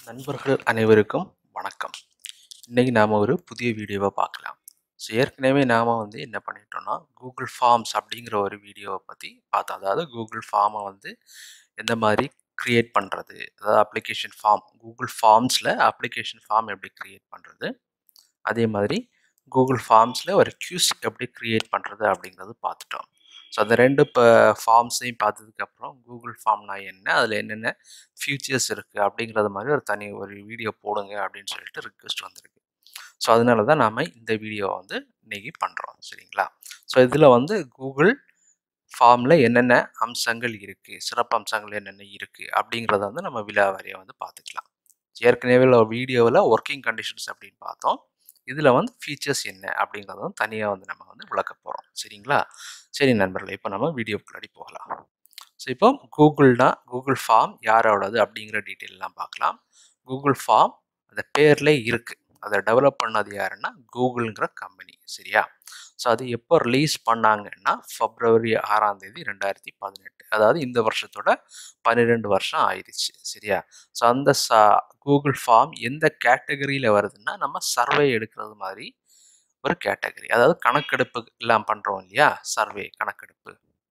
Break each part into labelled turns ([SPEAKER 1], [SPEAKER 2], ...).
[SPEAKER 1] நண்பர்கள் அனைவருக்கும் வணக்கம் இன்னைக்கு நாம் ஒரு புதிய வீடியோவை பார்க்கலாம் ஸோ ஏற்கனவே நாம் வந்து என்ன பண்ணிட்டோம்னா கூகுள் ஃபார்ம்ஸ் அப்படிங்கிற ஒரு வீடியோவை பற்றி பார்த்தோம் அதாவது கூகுள் ஃபார்மை வந்து எந்த மாதிரி க்ரியேட் பண்ணுறது அதாவது அப்ளிகேஷன் ஃபார்ம் கூகுள் ஃபார்ம்ஸில் அப்ளிகேஷன் ஃபார்ம் எப்படி க்ரியேட் பண்ணுறது அதே மாதிரி கூகுள் ஃபார்ம்ஸில் ஒரு க்யூஸ் எப்படி க்ரியேட் பண்ணுறது அப்படிங்கிறது பார்த்துட்டோம் ஸோ அந்த ரெண்டு இப்போ ஃபார்ம்ஸையும் பார்த்ததுக்கப்புறம் கூகுள் ஃபார்ம்னா என்ன அதில் என்னென்ன ஃபியூச்சர்ஸ் இருக்குது அப்படிங்கிறது மாதிரி ஒரு தனி ஒரு வீடியோ போடுங்க அப்படின்னு சொல்லிட்டு ரிக்வெஸ்ட் வந்திருக்கு ஸோ அதனால தான் நாம் இந்த வீடியோவை வந்து இன்னைக்கு பண்ணுறோம் சரிங்களா ஸோ இதில் வந்து கூகுள் ஃபார்மில் என்னென்ன அம்சங்கள் இருக்குது சிறப்பு அம்சங்கள் என்னென்ன இருக்குது அப்படிங்கிறத வந்து நம்ம விழாவாரியாக வந்து பார்த்துக்கலாம் ஏற்கனவே உள்ள வீடியோவில் ஒர்க்கிங் கண்டிஷன்ஸ் அப்படின்னு பார்த்தோம் இதில் வந்து ஃபீச்சர்ஸ் என்ன அப்படிங்கிறத வந்து தனியாக வந்து நம்ம வந்து விளக்க போகிறோம் சரிங்களா சரி நண்பர்களே இப்போ நம்ம வீடியோக்குள்ளாடி போகலாம் ஸோ இப்போ கூகுள்னா கூகுள் ஃபார்ம் யாரோடது அப்படிங்கிற டீட்டெயிலெலாம் பார்க்கலாம் கூகுள் ஃபார்ம் அந்த பேர்லேயே இருக்குது அதை டெவலப் பண்ணது யாருன்னா கூகுள்ங்கிற கம்பெனி சரியா ஸோ அது எப்போ ரிலீஸ் பண்ணாங்கன்னா ஃபெப்ரவரி ஆறாம் தேதி ரெண்டாயிரத்தி பதினெட்டு அதாவது இந்த வருஷத்தோட பன்னிரெண்டு வருஷம் ஆயிடுச்சு சரியா ஸோ அந்த ச கூகுள் ஃபார்ம் எந்த கேட்டகரியில் வருதுன்னா நம்ம சர்வே எடுக்கிறது மாதிரி ஒரு கேட்டகரி அதாவது கணக்கெடுப்பு எல்லாம் பண்ணுறோம் இல்லையா சர்வே கணக்கெடுப்பு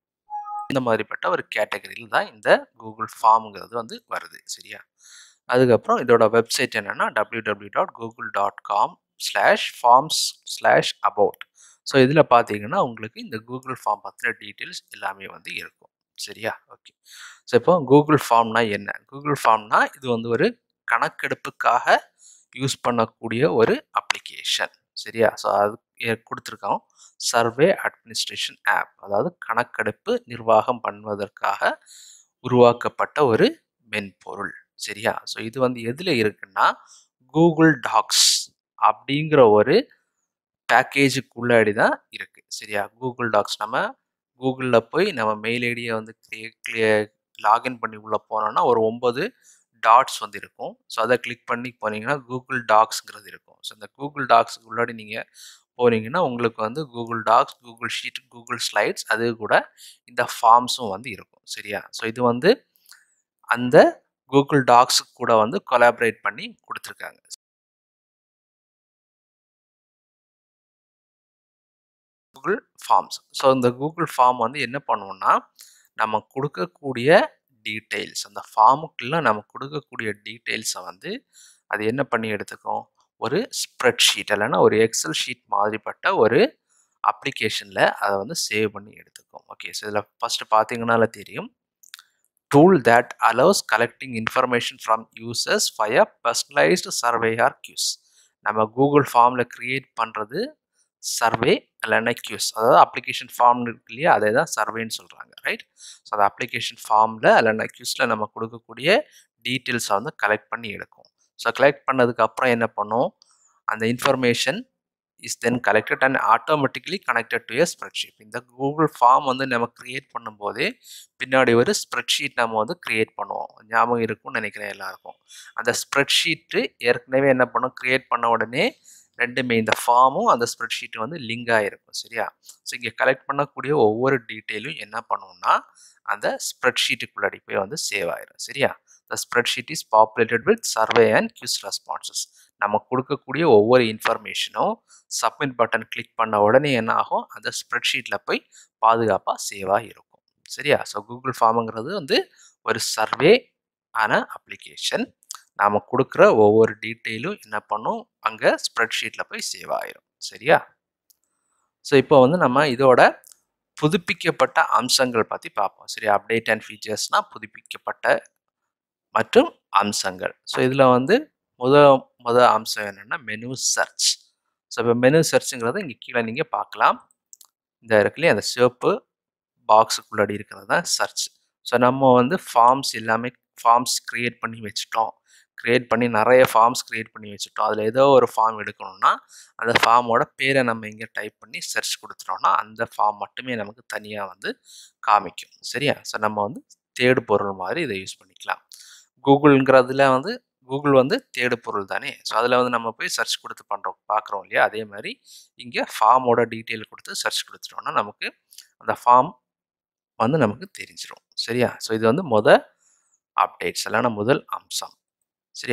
[SPEAKER 1] இந்த மாதிரிப்பட்ட ஒரு கேட்டகரியில் தான் இந்த கூகுள் ஃபார்முங்கிறது வந்து வருது சரியா அதுக்கப்புறம் இதோட வெப்சைட் என்னென்னா W W dot Google dot com slash forms slash about so இதில் பார்த்தீங்கன்னா உங்களுக்கு இந்த கூகுள் ஃபார்ம் பற்றின டீட்டெயில்ஸ் எல்லாமே வந்து இருக்கும் சரியா ஓகே ஸோ இப்போ கூகுள் ஃபார்ம்னா என்ன கூகுள் ஃபார்ம்னா இது வந்து ஒரு கணக்கெடுப்புக்காக யூஸ் பண்ணக்கூடிய ஒரு அப்ளிகேஷன் சரியா ஸோ அது கொடுத்துருக்கோம் சர்வே அட்மினிஸ்ட்ரேஷன் ஆப் அதாவது கணக்கெடுப்பு நிர்வாகம் பண்ணுவதற்காக உருவாக்கப்பட்ட ஒரு மென்பொருள் சரியா ஸோ இது வந்து எதில் இருக்குன்னா கூகுள் டாக்ஸ் அப்படிங்கிற ஒரு பேக்கேஜுக்குள்ளாடி தான் இருக்குது சரியா கூகுள் டாக்ஸ் நம்ம கூகுளில் போய் நம்ம மெயில் ஐடியை வந்து கிளியர் லாகின் பண்ணி உள்ளே போனோம்னா ஒரு ஒம்பது டாட்ஸ் வந்து இருக்கும் ஸோ அதை கிளிக் பண்ணி போனீங்கன்னா கூகுள் டாக்ஸ்ங்கிறது இருக்கும் ஸோ இந்த கூகுள் டாக்ஸுக்கு உள்ளாடி நீங்கள் போனீங்கன்னா உங்களுக்கு வந்து Google docs Google sheet Google slides அது கூட இந்த ஃபார்ம்ஸும் வந்து இருக்கும் சரியா ஸோ இது வந்து அந்த கூகுள் டாக்ஸுக்கு கூட வந்து கொலாபரேட் பண்ணி கொடுத்துருக்காங்க கூகுள் ஃபார்ம்ஸ் ஸோ இந்த கூகுள் ஃபார்ம் வந்து என்ன பண்ணுவோம்னா நம்ம கொடுக்கக்கூடிய டீட்டெயில்ஸ் அந்த ஃபார்முக்குள்ள நம்ம கொடுக்கக்கூடிய டீட்டெயில்ஸை வந்து அது என்ன பண்ணி எடுத்துக்கும் ஒரு ஸ்ப்ரெட் ஷீட் இல்லைன்னா ஒரு எக்ஸல் ஷீட் மாதிரிப்பட்ட ஒரு அப்ளிகேஷனில் அதை வந்து சேவ் பண்ணி எடுத்துக்கும் ஓகே ஸோ இதில் ஃபஸ்ட்டு பார்த்தீங்கன்னால தெரியும் tool that allows collecting information from users via a personalised survey or quiz நம்ம கூகுள் ஃபார்மில் க்ரியேட் பண்ணுறது சர்வே இல்லைன்னா கியூஸ் அதாவது அப்ளிகேஷன் ஃபார்ம் இருக்கு இல்லையா அதே தான் சர்வேன்னு சொல்கிறாங்க ரைட் ஸோ அந்த அப்ளிகேஷன் ஃபார்மில் இல்லைன்னா கியூஸில் நம்ம கொடுக்கக்கூடிய டீட்டெயில்ஸை வந்து கலெக்ட் பண்ணி எடுக்கும் ஸோ கலெக்ட் பண்ணதுக்கு அப்புறம் என்ன பண்ணும் அந்த information is then collected and automatically connected to a spreadsheet இந்த கூகுள் ஃபார்ம் வந்து நம்ம க்ரியேட் பண்ணும்போதே பின்னாடி ஒரு ஸ்ப்ரெட்ஷீட் நம்ம வந்து க்ரியேட் பண்ணுவோம் ஞாபகம் இருக்கும்னு நினைக்கிறேன் எல்லாருக்கும் அந்த ஸ்ப்ரெட்ஷீட்டு ஏற்கனவே என்ன பண்ணும் க்ரியேட் பண்ண உடனே ரெண்டுமே இந்த ஃபார்மும் அந்த ஸ்ப்ரெட்ஷீட்டும் வந்து லிங்க் ஆகிருக்கும் சரியா ஸோ இங்கே கலெக்ட் பண்ணக்கூடிய ஒவ்வொரு டீட்டெயிலும் என்ன பண்ணுவோம்னா அந்த ஸ்ப்ரெட்ஷீட்டுக்குள்ளாடி போய் வந்து சேவ் ஆயிரும் சரியா the spreadsheet is populated with survey and quiz responses நம்ம கொடுக்கக்கூடிய ஒவ்வொரு இன்ஃபர்மேஷனும் சப்மிட் பட்டன் கிளிக் பண்ண உடனே என்ன ஆகும் அந்த ஸ்ப்ரெட்ஷீட்டில் போய் பாதுகாப்பாக சேவாக இருக்கும் சரியா ஸோ கூகுள் ஃபார்முங்கிறது வந்து ஒரு சர்வே ஆன அப்ளிகேஷன் நாம் கொடுக்குற ஒவ்வொரு டீட்டெயிலும் என்ன பண்ணும் அங்கே ஸ்ப்ரெட்ஷீட்டில் போய் சேவ் ஆயிரும் சரியா ஸோ இப்போ வந்து நம்ம இதோட புதுப்பிக்கப்பட்ட அம்சங்கள் பற்றி பார்ப்போம் சரி அப்டேட் அண்ட் ஃபீச்சர்ஸ்னால் புதுப்பிக்கப்பட்ட மற்றும் அம்சங்கள் ஸோ இதில் வந்து முத முத அம்சம் என்னென்னா மெனு சர்ச் ஸோ இப்போ மெனு சர்ச்சுங்கிறத இங்கே கீழே நீங்கள் பார்க்கலாம் இந்த இருக்குல்லையே அந்த சிவப்பு பாக்ஸுக்குள்ளாடி இருக்கிறது தான் சர்ச் ஸோ நம்ம வந்து ஃபார்ம்ஸ் எல்லாமே ஃபார்ம்ஸ் க்ரியேட் பண்ணி வச்சுட்டோம் க்ரியேட் பண்ணி நிறைய ஃபார்ம்ஸ் க்ரியேட் பண்ணி வச்சுட்டோம் அதில் ஏதோ ஒரு ஃபார்ம் எடுக்கணும்னா அந்த ஃபார்மோட பேரை நம்ம இங்கே டைப் பண்ணி சர்ச் கொடுத்துட்டோம்னா அந்த ஃபார்ம் மட்டுமே நமக்கு தனியாக வந்து காமிக்கும் சரியா ஸோ நம்ம வந்து தேடு பொருள் மாதிரி இதை யூஸ் பண்ணிக்கலாம் கூகுள்ங்கிறதுல வந்து கூகுள் வந்து தேடு பொருள் தானே ஸோ அதில் வந்து நம்ம போய் சர்ச் கொடுத்து பண்ணுறோம் பார்க்குறோம் இல்லையா அதே மாதிரி இங்கே ஃபார்மோட டீட்டெயில் கொடுத்து சர்ச் கொடுத்துட்டோம்னா நமக்கு அந்த ஃபார்ம் வந்து நமக்கு தெரிஞ்சிடும் சரியா ஸோ இது வந்து முத அப்டேட்ஸ் இல்லைன்னா முதல் அம்சம் சரியா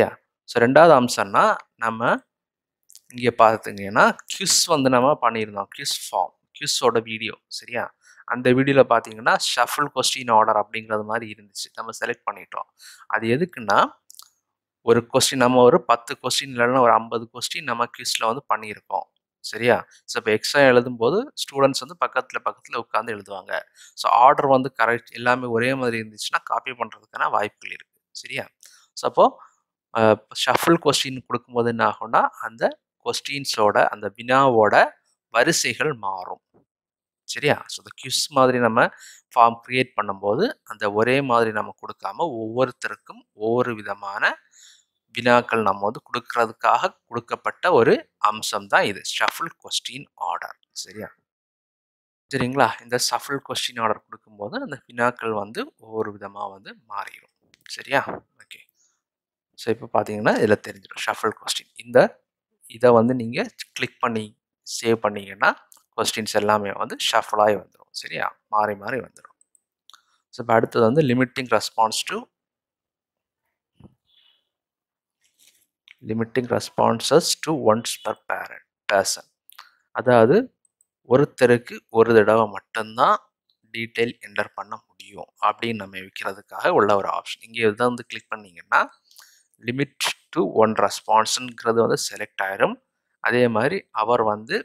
[SPEAKER 1] ஸோ ரெண்டாவது அம்சம்னா நம்ம இங்கே பார்த்துங்கன்னா கிஸ் வந்து நம்ம பண்ணியிருந்தோம் கிஸ் ஃபார்ம் கிஸ்ஸோட வீடியோ சரியா அந்த வீடியோவில் பார்த்தீங்கன்னா ஷஃபிள் கொஸ்டின் ஆர்டர் அப்படிங்கிறது மாதிரி இருந்துச்சு நம்ம செலக்ட் பண்ணிட்டோம் அது எதுக்குன்னா ஒரு கொஸ்டின் நம்ம ஒரு பத்து கொஸ்டின் இல்லைன்னா ஒரு ஐம்பது கொஸ்டின் நம்ம கிஸ்ல வந்து பண்ணியிருக்கோம் சரியா ஸோ இப்போ எக்ஸாம் எழுதும்போது ஸ்டூடெண்ட்ஸ் வந்து பக்கத்தில் பக்கத்தில் உட்காந்து எழுதுவாங்க ஸோ ஆர்டர் வந்து கரெக்ட் எல்லாமே ஒரே மாதிரி இருந்துச்சுன்னா காப்பி பண்ணுறதுக்கான வாய்ப்புகள் இருக்குது சரியா ஸோ அப்போது ஷஃபிள் கொஸ்டின் கொடுக்கும்போது என்ன ஆகும்னா அந்த கொஸ்டின்ஸோட அந்த வினாவோட வரிசைகள் மாறும் சரியா ஸோ இந்த கியூஸ் மாதிரி நம்ம ஃபார்ம் க்ரியேட் பண்ணும்போது அந்த ஒரே மாதிரி நம்ம கொடுக்காம ஒவ்வொருத்தருக்கும் ஒவ்வொரு விதமான வினாக்கள் நம்ம வந்து கொடுக்கறதுக்காக கொடுக்கப்பட்ட ஒரு அம்சம் தான் இது ஷஃபிள் கொஸ்டின் ஆர்டர் சரியா சரிங்களா இந்த ஷஃபிள் கொஸ்டின் ஆர்டர் கொடுக்கும்போது அந்த வினாக்கள் வந்து ஒவ்வொரு விதமாக வந்து மாறிடும் சரியா ஓகே ஸோ இப்போ பார்த்தீங்கன்னா இதில் தெரிஞ்சிடும் ஷஃபிள் கொஸ்டின் இந்த இதை வந்து நீங்கள் கிளிக் பண்ணி சேவ் பண்ணீங்கன்னா கொஸ்டின்ஸ் எல்லாமே வந்து ஷஃபிளாகி வந்துடும் சரியா மாறி மாறி வந்துடும் ஸோ இப்போ அடுத்தது வந்து limiting response to limiting responses to once per parent person அதாவது ஒருத்தருக்கு ஒரு தடவை மட்டும்தான் டீட்டெயில் என்டர் பண்ண முடியும் அப்படின்னு நம்ம வைக்கிறதுக்காக உள்ள ஒரு ஆப்ஷன் இங்கே இதை வந்து கிளிக் பண்ணிங்கன்னா லிமிட் டு ஒன் ரெஸ்பான்ஸுங்கிறது வந்து செலக்ட் ஆயிரும் அதே மாதிரி அவர் வந்து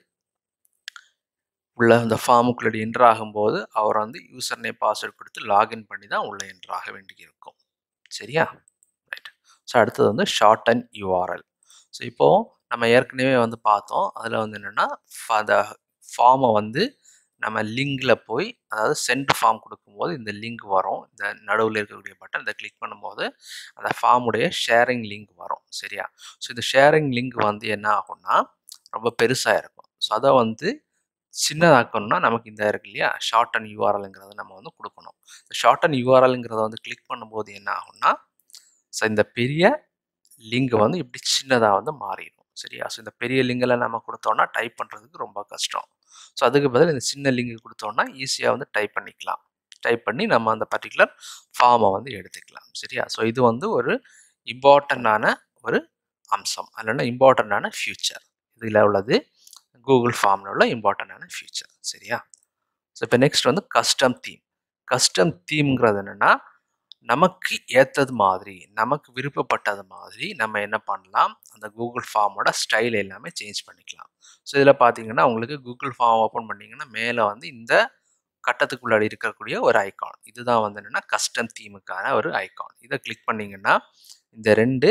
[SPEAKER 1] உள்ள அந்த ஃபார்முக்குள்ள என்ட்ரு ஆகும்போது அவர் வந்து யூசர் நேம் பாஸ்வேர்ட் கொடுத்து லாகின் பண்ணி தான் உள்ள என்ட்ரு ஆக வேண்டியிருக்கும் சரியா ரைட் ஸோ அடுத்தது வந்து ஷார்ட் அண்ட் யூஆர்எல் ஸோ இப்போது நம்ம ஏற்கனவே வந்து பார்த்தோம் அதில் வந்து என்னென்னா அந்த ஃபார்மை வந்து நம்ம லிங்கில் போய் அதாவது சென்ட் ஃபார்ம் கொடுக்கும்போது இந்த லிங்க் வரும் இந்த நடுவில் இருக்கக்கூடிய பட்டன் இதை கிளிக் பண்ணும்போது அந்த ஃபார்முடைய ஷேரிங் லிங்க் வரும் சரியா ஸோ இந்த ஷேரிங் லிங்க் வந்து என்ன ஆகும்னா ரொம்ப பெருசாக இருக்கும் ஸோ அதை வந்து சின்னதாக்கணும்னா நமக்கு இந்த இருக்கு இல்லையா ஷார்ட் அண்ட் யூஆர்எல்ங்கிறத நம்ம வந்து கொடுக்கணும் இந்த ஷார்ட் அண்ட் யூஆர்எல்ங்கிறத வந்து கிளிக் பண்ணும்போது என்ன ஆகும்னா ஸோ இந்த பெரிய லிங்க் வந்து இப்படி சின்னதாக வந்து மாறிடும் சரியா ஸோ இந்த பெரிய லிங்கில் நம்ம கொடுத்தோம்னா டைப் பண்ணுறதுக்கு ரொம்ப கஷ்டம் ஸோ அதுக்கு பதில் இந்த சின்ன லிங்க் கொடுத்தோம்னா ஈஸியாக வந்து டைப் பண்ணிக்கலாம் டைப் பண்ணி நம்ம அந்த பர்டிகுலர் ஃபார்மை வந்து எடுத்துக்கலாம் சரியா ஸோ இது வந்து ஒரு இம்பார்ட்டண்ட்டான ஒரு அம்சம் இல்லைன்னா இம்பார்ட்டண்ட்டான ஃபியூச்சர் இதில் உள்ளது கூகுள் ஃபார்மில் உள்ள இம்பார்ட்டண்ட்டான ஃபியூச்சர் சரியா ஸோ இப்போ நெக்ஸ்ட் வந்து கஸ்டம் தீம் கஸ்டம் தீம்ங்கிறது என்னென்னா நமக்கு ஏற்றது மாதிரி நமக்கு விருப்பப்பட்டது மாதிரி நம்ம என்ன பண்ணலாம் அந்த கூகுள் ஃபார்மோட ஸ்டைல் எல்லாமே சேஞ்ச் பண்ணிக்கலாம் ஸோ இதில் பார்த்தீங்கன்னா உங்களுக்கு கூகுள் ஃபார்ம் ஓப்பன் பண்ணிங்கன்னா மேலே வந்து இந்த கட்டத்துக்குள்ளாடி இருக்கக்கூடிய ஒரு ஐகான் இதுதான் வந்து என்னென்னா கஸ்டம் தீமுக்கான ஒரு ஐகான் இதை கிளிக் பண்ணிங்கன்னா இந்த ரெண்டு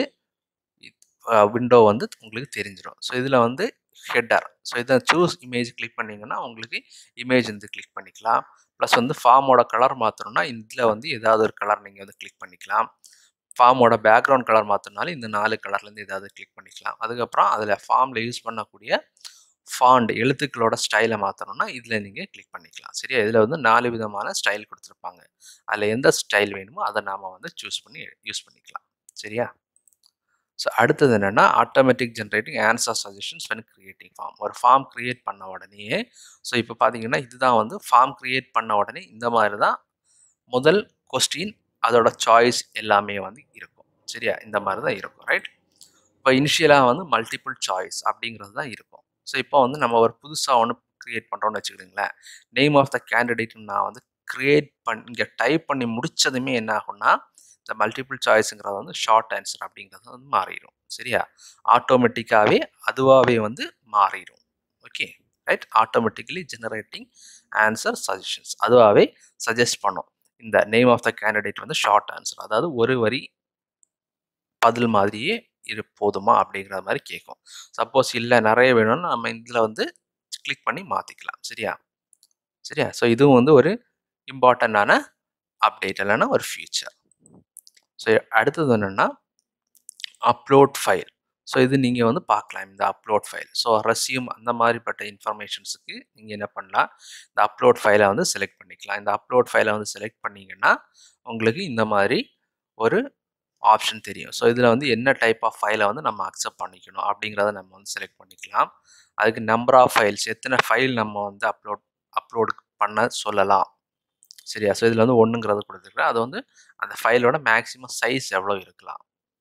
[SPEAKER 1] விண்டோ வந்து உங்களுக்கு தெரிஞ்சிடும் ஸோ இதில் வந்து ஹெட்டர் ஸோ இதை சூஸ் இமேஜ் கிளிக் பண்ணிங்கன்னா உங்களுக்கு இமேஜ் வந்து கிளிக் பண்ணிக்கலாம் ப்ளஸ் வந்து ஃபார்மோட கலர் மாற்றணும்னா இதில் வந்து ஏதாவது ஒரு கலர் நீங்கள் வந்து கிளிக் பண்ணிக்கலாம் ஃபார்மோட பேக்ரவுண்ட் கலர் மாற்றணுனாலும் இந்த நாலு கலர்லேருந்து ஏதாவது கிளிக் பண்ணிக்கலாம் அதுக்கப்புறம் அதில் ஃபார்மில் யூஸ் பண்ணக்கூடிய ஃபாண்ட் எழுத்துக்களோட ஸ்டைலை மாற்றணும்னா இதில் நீங்கள் கிளிக் பண்ணிக்கலாம் சரியா இதில் வந்து நாலு விதமான ஸ்டைல் கொடுத்துருப்பாங்க அதில் எந்த ஸ்டைல் வேணுமோ அதை நாம் வந்து சூஸ் பண்ணி யூஸ் பண்ணிக்கலாம் சரியா ஸோ அடுத்தது என்னென்னா automatic generating answer suggestions when creating form ஒரு ஃபார்ம் க்ரியேட் பண்ண உடனே ஸோ இப்போ பார்த்தீங்கன்னா இதுதான் வந்து ஃபார்ம் க்ரியேட் பண்ண உடனே இந்த மாதிரி தான் முதல் கொஸ்டின் அதோட சாய்ஸ் எல்லாமே வந்து இருக்கும் சரியா இந்த மாதிரி தான் இருக்கும் ரைட் இப்போ இனிஷியலாக வந்து மல்டிபிள் சாய்ஸ் அப்படிங்கிறது தான் இருக்கும் ஸோ இப்போ வந்து நம்ம ஒரு புதுசாக ஒன்று க்ரியேட் பண்ணுறோம்னு வச்சுக்கிடுங்களேன் நேம் ஆஃப் த கேண்டிடேட் நான் வந்து க்ரியேட் பண்ணி இங்கே டைப் பண்ணி முடித்ததுமே என்ன ஆகும்னா இந்த மல்டிபிள் சாய்ஸுங்கிறது வந்து ஷார்ட் ஆன்சர் அப்படிங்கிறது வந்து மாறிடும் சரியா ஆட்டோமேட்டிக்காகவே அதுவாகவே வந்து மாறிடும் okay right automatically generating answer suggestions அதுவாகவே சஜஸ்ட் பண்ணும் இந்த நேம் ஆஃப் த கேண்டிடேட் வந்து ஷார்ட் ஆன்சர் அதாவது ஒரு வரி பதில் மாதிரியே இது போதுமா அப்படிங்கிற மாதிரி கேட்கும் சப்போஸ் இல்லை நிறைய வேணும்னா நம்ம இதில் வந்து கிளிக் பண்ணி மாற்றிக்கலாம் சரியா சரியா ஸோ இதுவும் வந்து ஒரு இம்பார்ட்டண்ட்டான அப்டேட் இல்லைன்னா ஒரு ஃபியூச்சர் ஸோ அடுத்தது என்னென்னா அப்லோட் ஃபைல் ஸோ இது நீங்கள் வந்து பார்க்கலாம் இந்த அப்லோட் ஃபைல் ஸோ ரெசியூம் அந்த மாதிரிப்பட்ட இன்ஃபர்மேஷன்ஸுக்கு நீங்கள் என்ன பண்ணலாம் இந்த அப்லோட் ஃபைலை வந்து செலக்ட் பண்ணிக்கலாம் இந்த அப்லோட் ஃபைலை வந்து செலக்ட் பண்ணிங்கன்னா உங்களுக்கு இந்த மாதிரி ஒரு ஆப்ஷன் தெரியும் ஸோ இதில் வந்து என்ன டைப் ஆஃப் ஃபைலை வந்து நம்ம அக்செப்ட் பண்ணிக்கணும் அப்படிங்கிறத நம்ம வந்து செலக்ட் பண்ணிக்கலாம் அதுக்கு நம்பர் ஆஃப் ஃபைல்ஸ் எத்தனை ஃபைல் நம்ம வந்து அப்லோட் அப்லோட் பண்ண சொல்லலாம் சரியா ஸோ இதில் வந்து ஒன்றுங்கிறது கொடுத்துருக்குறேன் அது வந்து அந்த ஃபைலோட மேக்ஸிமம் சைஸ் எவ்வளோ இருக்கலாம் இப்போ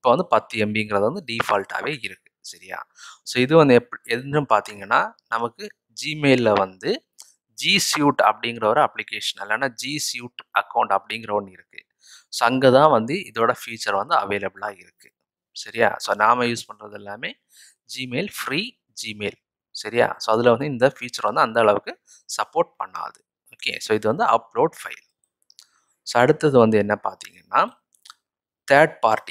[SPEAKER 1] இப்போ வந்து பத்து எம்பிங்கிறது வந்து டிஃபால்ட்டாகவே இருக்குது சரியா ஸோ இது வந்து எப் எதுன்னு பார்த்தீங்கன்னா நமக்கு ஜிமெயிலில் வந்து ஜி சியூட் அப்படிங்கிற ஒரு அப்ளிகேஷன் இல்லைன்னா ஜி சியூட் அக்கௌண்ட் அப்படிங்கிற ஒன்று இருக்குது ஸோ அங்கே தான் வந்து இதோட ஃபீச்சர் வந்து அவைலபிளாக இருக்குது சரியா ஸோ நாம் யூஸ் பண்ணுறது எல்லாமே ஜிமெயில் ஃப்ரீ ஜிமெயில் சரியா ஸோ அதில் வந்து இந்த ஃபீச்சர் வந்து அந்த அளவுக்கு சப்போர்ட் பண்ணாது ஓகே ஸோ இது வந்து அப்லோட் ஃபைல் ஸோ அடுத்தது வந்து என்ன பார்த்தீங்கன்னா தேர்ட் பார்ட்டி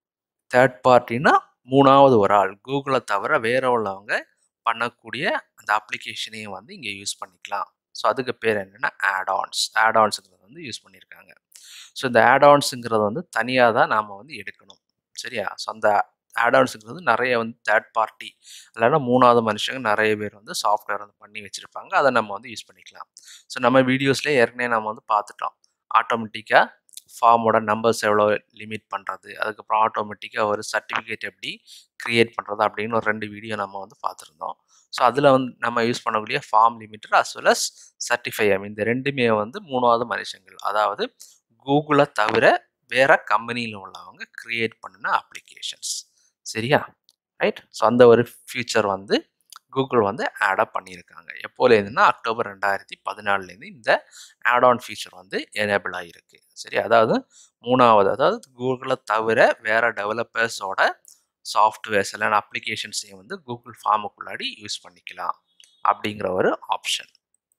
[SPEAKER 1] தேர்ட் பார்ட்டினா மூணாவது ஒரு ஆள் கூகுளை தவிர வேற உள்ளவங்க பண்ணக்கூடிய அந்த அப்ளிகேஷனையும் வந்து இங்கே யூஸ் பண்ணிக்கலாம் ஸோ அதுக்கு பேர் என்னென்னா ஆடான்ஸ் ஆடான்ஸுங்கிறது வந்து யூஸ் பண்ணியிருக்காங்க ஸோ இந்த ஆடான்ஸுங்கிறது வந்து தனியாக தான் நாம் வந்து எடுக்கணும் சரியா ஸோ அந்த ஆடான்ஸுங்கிறது நிறைய வந்து தேர்ட் பார்ட்டி இல்லைன்னா மூணாவது மனுஷங்க நிறைய பேர் வந்து சாஃப்ட்வேர் வந்து பண்ணி வச்சுருப்பாங்க அதை நம்ம வந்து யூஸ் பண்ணிக்கலாம் ஸோ நம்ம வீடியோஸ்லேயே ஏற்கனவே நம்ம வந்து பார்த்துட்டோம் ஆட்டோமேட்டிக்காக ஃபார்மோட நம்பர்ஸ் எவ்வளோ லிமிட் பண்ணுறது அதுக்கப்புறம் ஆட்டோமேட்டிக்காக ஒரு சர்டிஃபிகேட் எப்படி க்ரியேட் பண்ணுறது அப்படின்னு ஒரு ரெண்டு வீடியோ நம்ம வந்து பார்த்துருந்தோம் ஸோ அதில் வந்து நம்ம யூஸ் பண்ணக்கூடிய form limiter as well as certify em இந்த ரெண்டுமே வந்து மூணாவது மனுஷங்கள் அதாவது கூகுளை தவிர வேற கம்பெனியில் உள்ளவங்க க்ரியேட் பண்ணின அப்ளிகேஷன்ஸ் சரியா ரைட் ஸோ அந்த ஒரு ஃபியூச்சர் வந்து கூகுள் வந்து ஆடப் பண்ணியிருக்காங்க எப்போலேருந்துன்னா அக்டோபர் ரெண்டாயிரத்தி பதினாலுலேருந்து இந்த ஆட் ஆன் ஃபீச்சர் வந்து எனேபிள் ஆகிருக்கு சரி அதாவது மூணாவது அதாவது கூகுளை தவிர வேற டெவலப்பர்ஸோட சாஃப்ட்வேர்ஸ் இல்லைன்னா அப்ளிகேஷன்ஸையும் வந்து கூகுள் ஃபார்முக்குள்ளாடி யூஸ் பண்ணிக்கலாம் அப்படிங்கிற ஒரு ஆப்ஷன்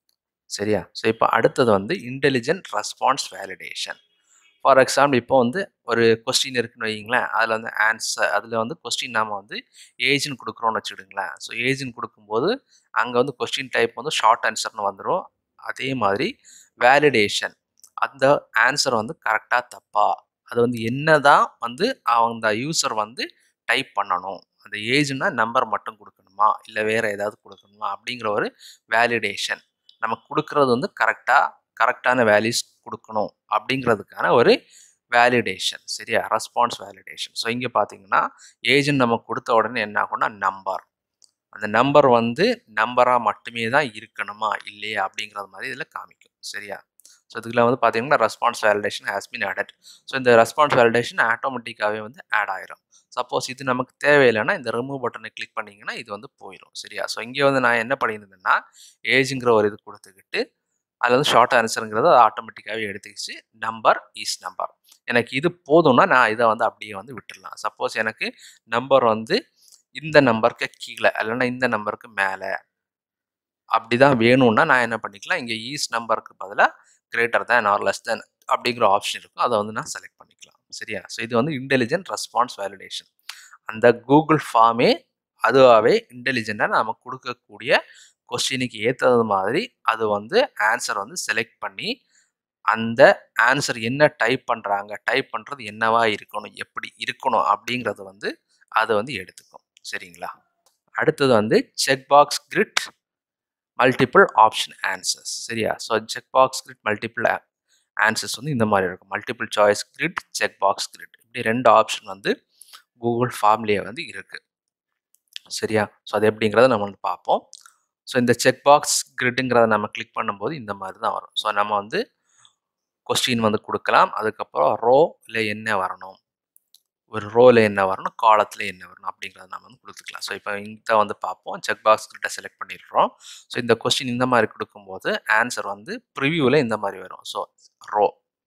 [SPEAKER 1] சரியா ஸோ இப்போ அடுத்தது வந்து intelligent response validation for example இப்போ வந்து ஒரு கொஸ்டின் இருக்குன்னு வைங்களேன் அதில் வந்து ஆன்சர் அதில் வந்து கொஸ்டின் நாம் வந்து ஏஜ்னு கொடுக்குறோன்னு வச்சுக்கிடுங்களேன் ஸோ ஏஜ்னு கொடுக்கும்போது அங்கே வந்து கொஸ்டின் டைப் வந்து ஷார்ட் ஆன்சர்னு வந்துடும் அதே மாதிரி வேலிடேஷன் அந்த ஆன்சர் வந்து கரெக்டாக தப்பா அது வந்து என்ன தான் வந்து அந்த யூசர் வந்து டைப் பண்ணணும் அந்த ஏஜ்னா நம்பர் மட்டும் கொடுக்கணுமா இல்லை வேறு ஏதாவது கொடுக்கணுமா அப்படிங்கிற ஒரு வேலிடேஷன் நம்ம கொடுக்குறது வந்து கரெக்டாக கரெக்டான வேல்யூஸ் கொடுக்கணும் அப்படிங்கிறதுக்கான ஒரு வேலிடேஷன் சரியா ரெஸ்பான்ஸ் வேலிடேஷன் ஸோ இங்கே பார்த்தீங்கன்னா ஏஜென்ட் நம்ம கொடுத்த உடனே என்ன ஆகும்னா நம்பர் அந்த நம்பர் வந்து நம்பராக மட்டுமே தான் இருக்கணுமா இல்லையா அப்படிங்கிறது மாதிரி இதில் காமிக்கும் சரியா ஸோ இதுல வந்து பார்த்தீங்கன்னா response validation has been added so இந்த ரெஸ்பான்ஸ் வேலிடேஷன் ஆட்டோமேட்டிக்காகவே வந்து ஆட் ஆயிரும் சப்போஸ் இது நமக்கு தேவையில்லைன்னா இந்த ரிமூவ் பட்டனை கிளிக் பண்ணிங்கன்னா இது வந்து போயிடும் சரியா ஸோ இங்கே வந்து நான் என்ன பண்ணியிருந்தேன்னா ஏஜுங்கிற ஒரு இது கொடுத்துக்கிட்டு அதில் வந்து ஷார்ட் ஆன்சருங்கிறது அது ஆட்டோமேட்டிக்காகவே எடுத்துக்கிச்சு நம்பர் இஸ் நம்பர் எனக்கு இது போதும்னா நான் இதை வந்து அப்படியே வந்து விட்டுடலாம் சப்போஸ் எனக்கு நம்பர் வந்து இந்த நம்பருக்கு கீழே இல்லைன்னா இந்த நம்பருக்கு மேலே அப்படி தான் வேணும்னா நான் என்ன பண்ணிக்கலாம் இங்கே ஈஸ் நம்பருக்கு பதிலாக greater than or less than அப்படிங்கிற ஆப்ஷன் இருக்கும் அதை வந்து நான் செலக்ட் பண்ணிக்கலாம் சரியா ஸோ இது வந்து இன்டெலிஜென்ட் ரெஸ்பான்ஸ் வேலிடேஷன் அந்த கூகுள் ஃபார்மே அதுவாகவே இன்டெலிஜென்ட்டாக நம்ம கொடுக்கக்கூடிய கொஸ்டினுக்கு ஏற்றது மாதிரி அது வந்து ஆன்சர் வந்து செலக்ட் பண்ணி அந்த ஆன்சர் என்ன டைப் பண்ணுறாங்க டைப் பண்ணுறது என்னவா இருக்கணும் எப்படி இருக்கணும் அப்படிங்கிறது வந்து அதை வந்து எடுத்துக்கும் சரிங்களா அடுத்தது வந்து check box grid multiple option answers சரியா so check box grid multiple answers வந்து இந்த மாதிரி இருக்கும் multiple choice grid check box grid இப்படி ரெண்டு ஆப்ஷன் வந்து கூகுள் ஃபார்ம்லேயே வந்து இருக்குது சரியா ஸோ அது எப்படிங்கிறத நம்ம வந்து பார்ப்போம் ஸோ இந்த செக் பாக்ஸ் கிரிட்டுங்கிறத நம்ம கிளிக் பண்ணும்போது இந்த மாதிரி தான் வரும் ஸோ நம்ம வந்து கொஸ்டின் வந்து கொடுக்கலாம் அதுக்கப்புறம் ரோ இல்லை என்ன வரணும் ஒரு ரோவில் என்ன வரணும் காலத்தில் என்ன வரணும் அப்படிங்கிறத நம்ம வந்து கொடுத்துக்கலாம் ஸோ இப்போ இங்கே வந்து பார்ப்போம் செக் பாக்ஸ் கிட்ட செலக்ட் பண்ணிடுறோம் ஸோ இந்த கொஸ்டின் இந்த மாதிரி கொடுக்கும்போது ஆன்சர் வந்து ப்ரிவியூவில் இந்த மாதிரி வரும் so row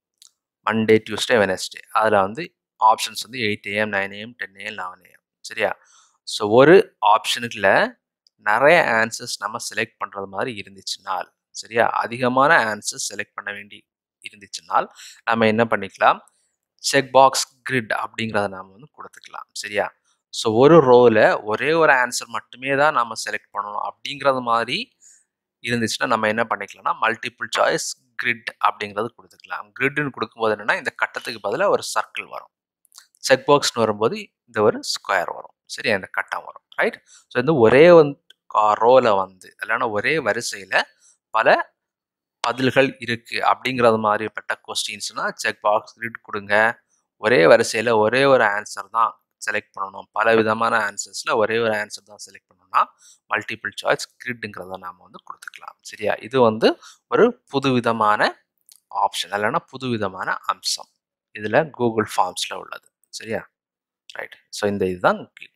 [SPEAKER 1] Monday Tuesday Wednesday அதில் வந்து ஆப்ஷன்ஸ் வந்து eight AM nine AM ten AM eleven AM சரியா ஸோ ஒரு ஆப்ஷனுக்குள்ள நிறைய ஆன்சர்ஸ் நம்ம செலக்ட் பண்ணுறது மாதிரி இருந்துச்சுனால் சரியா அதிகமான ஆன்சர்ஸ் செலக்ட் பண்ண வேண்டி இருந்துச்சுனால் நம்ம என்ன பண்ணிக்கலாம் செக் பாக்ஸ் கிரிட் அப்படிங்கிறத நாம் வந்து கொடுத்துக்கலாம் சரியா ஸோ ஒரு ரோவில் ஒரே ஒரு ஆன்சர் மட்டுமே தான் நம்ம செலக்ட் பண்ணணும் அப்படிங்கிறது மாதிரி இருந்துச்சுன்னா நம்ம என்ன பண்ணிக்கலாம்னா மல்டிபிள் சாய்ஸ் கிரிட் அப்படிங்கிறது கொடுத்துக்கலாம் கிரிட்னு கொடுக்கும்போது என்னென்னா இந்த கட்டத்துக்கு பதிலாக ஒரு சர்க்கிள் வரும் செக் பாக்ஸ்னு வரும்போது இந்த ஒரு ஸ்கொயர் வரும் சரியா இந்த கட்டம் வரும் ரைட் ஸோ இந்த ஒரே வந்து ரோவில் வந்து இல்லைன்னா ஒரே வரிசையில் பல பதில்கள் இருக்கு அப்படிங்கிறது மாதிரிப்பட்ட கொஸ்டின்ஸ்னா செக் பாக்ஸ் கிரிட் கொடுங்க ஒரே வரிசையில் ஒரே ஒரு ஆன்சர் தான் செலக்ட் பண்ணணும் பல விதமான ஆன்சர்ஸில் ஒரே ஒரு ஆன்சர் தான் செலக்ட் பண்ணணும்னா மல்டிபிள் சாய்ஸ் கிரிட்டுங்கிறத நாம் வந்து கொடுத்துக்கலாம் சரியா இது வந்து ஒரு புதுவிதமான ஆப்ஷன் இல்லைன்னா புதுவிதமான அம்சம் இதில் கூகுள் ஃபார்ம்ஸில் உள்ளது சரியா ரைட் ஸோ இந்த இதுதான் முக்கியம்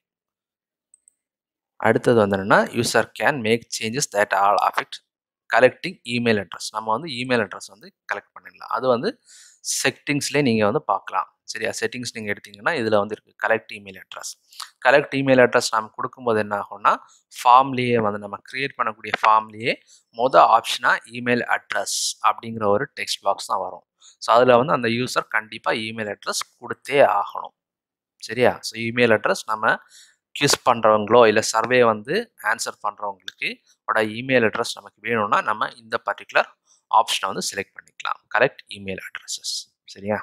[SPEAKER 1] அடுத்தது வந்து என்னென்னா user can make changes that all affect collecting email address நம்ம வந்து இமெயில் அட்ரஸ் வந்து கலெக்ட் பண்ணிடலாம் அது வந்து செட்டிங்ஸ்லேயே நீங்கள் வந்து பார்க்கலாம் சரியா செட்டிங்ஸ் நீங்கள் எடுத்தீங்கன்னா இதில் வந்து இருக்குது collect email address collect email address நம்ம கொடுக்கும்போது என்ன ஆகும்னா ஃபார்ம்லேயே வந்து நம்ம க்ரியேட் பண்ணக்கூடிய ஃபார்ம்லேயே மொதல் ஆப்ஷனாக இமெயில் அட்ரஸ் அப்படிங்கிற ஒரு டெக்ஸ்ட் பாக்ஸ் தான் வரும் ஸோ அதில் வந்து அந்த யூசர் கண்டிப்பாக இமெயில் அட்ரஸ் கொடுத்தே ஆகணும் சரியா ஸோ இமெயில் அட்ரஸ் நம்ம கியூஸ் பண்ணுறவங்களோ இல்லை சர்வே வந்து ஆன்சர் பண்ணுறவங்களுக்கு ஓட இமெயில் அட்ரஸ் நமக்கு வேணும்னா நம்ம இந்த பர்டிகுலர் ஆப்ஷனை வந்து செலக்ட் பண்ணிக்கலாம் கரெக்ட் இமெயில் அட்ரஸஸ் சரியா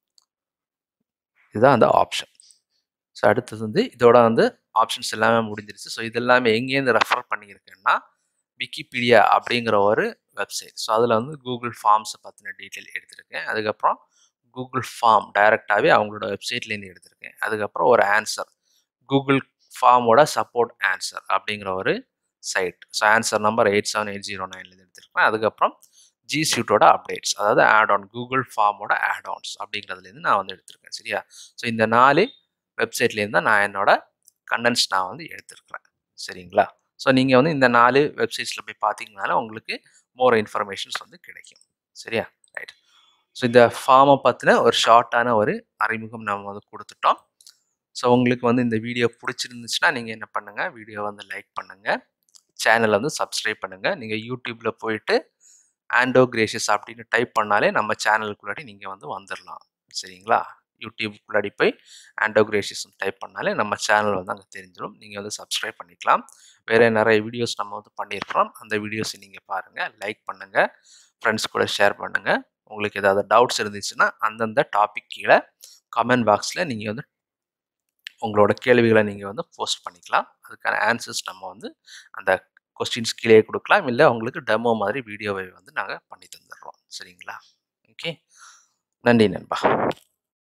[SPEAKER 1] இதுதான் அந்த ஆப்ஷன் ஸோ அடுத்தது வந்து இதோட வந்து ஆப்ஷன்ஸ் எல்லாமே முடிஞ்சிருச்சு ஸோ இது எல்லாமே எங்கேருந்து ரெஃபர் பண்ணியிருக்கேன்னா விக்கிபீடியா அப்படிங்கிற ஒரு வெப்சைட் ஸோ அதில் வந்து கூகுள் ஃபார்ம்ஸை பற்றின டீட்டெயில் எடுத்திருக்கேன் அதுக்கப்புறம் கூகுள் ஃபார்ம் டைரெக்டாகவே அவங்களோட வெப்சைட்லேருந்து எடுத்திருக்கேன் அதுக்கப்புறம் ஒரு ஆன்சர் கூகுள் ஃபார்மோட சப்போர்ட் ஆன்சர் அப்படிங்கிற ஒரு site so answer number eight seven eight zero நைன்லேருந்து எடுத்திருக்கேன் அதுக்கப்புறம் ஜி சூட்டோட அப்டேட்ஸ் அதாவது ஆட் ஆன் கூகுள் ஃபார்மோட ஆட் ஆன்ஸ் அப்படிங்கிறதுலேருந்து நான் வந்து எடுத்திருக்கேன் சரியா ஸோ இந்த நாலு வெப்சைட்லேருந்து தான் நான் என்னோட கண்டென்ட்ஸ் நான் வந்து எடுத்திருக்கிறேன் சரிங்களா ஸோ நீங்கள் வந்து இந்த நாலு வெப்சைட்ஸில் போய் பார்த்தீங்கனால உங்களுக்கு மோர் இன்ஃபர்மேஷன்ஸ் வந்து கிடைக்கும் சரியா ரைட் ஸோ இந்த ஃபார்மை பற்றின ஒரு ஷார்ட்டான ஒரு அறிமுகம் நம்ம வந்து கொடுத்துட்டோம் ஸோ உங்களுக்கு வந்து இந்த வீடியோ பிடிச்சிருந்துச்சுன்னா நீங்கள் என்ன பண்ணுங்கள் வீடியோ வந்து லைக் பண்ணுங்கள் சேனலை வந்து சப்ஸ்கிரைப் பண்ணுங்கள் நீங்கள் யூடியூப்பில் போயிட்டு ஆண்டோ கிரேஷியஸ் அப்படின்னு டைப் பண்ணாலே நம்ம சேனலுக்குள்ளாடி நீங்கள் வந்து வந்துடலாம் சரிங்களா யூடியூப்குள்ளாடி போய் ஆண்டோ கிரேஷியஸ் டைப் பண்ணாலே நம்ம சேனல் வந்து அங்கே தெரிஞ்சிடும் நீங்கள் வந்து சப்ஸ்கிரைப் பண்ணிக்கலாம் வேறு நிறைய வீடியோஸ் நம்ம வந்து பண்ணியிருக்கிறோம் அந்த வீடியோஸை நீங்கள் பாருங்கள் லைக் பண்ணுங்கள் ஃப்ரெண்ட்ஸ் கூட ஷேர் பண்ணுங்கள் உங்களுக்கு ஏதாவது டவுட்ஸ் இருந்துச்சுன்னா அந்தந்த டாபிக் கீழே கமெண்ட் பாக்ஸில் நீங்கள் வந்து உங்களோட கேள்விகளை நீங்கள் வந்து போஸ்ட் பண்ணிக்கலாம் அதுக்கான ஆன்சர்ஸ் நம்ம வந்து அந்த கொஸ்டின்ஸ் கீழே கொடுக்கலாம் இல்லை உங்களுக்கு டெமோ மாதிரி வீடியோவை வந்து நாங்கள் பண்ணி தந்துடுறோம் சரிங்களா ஓகே நன்றி நண்பா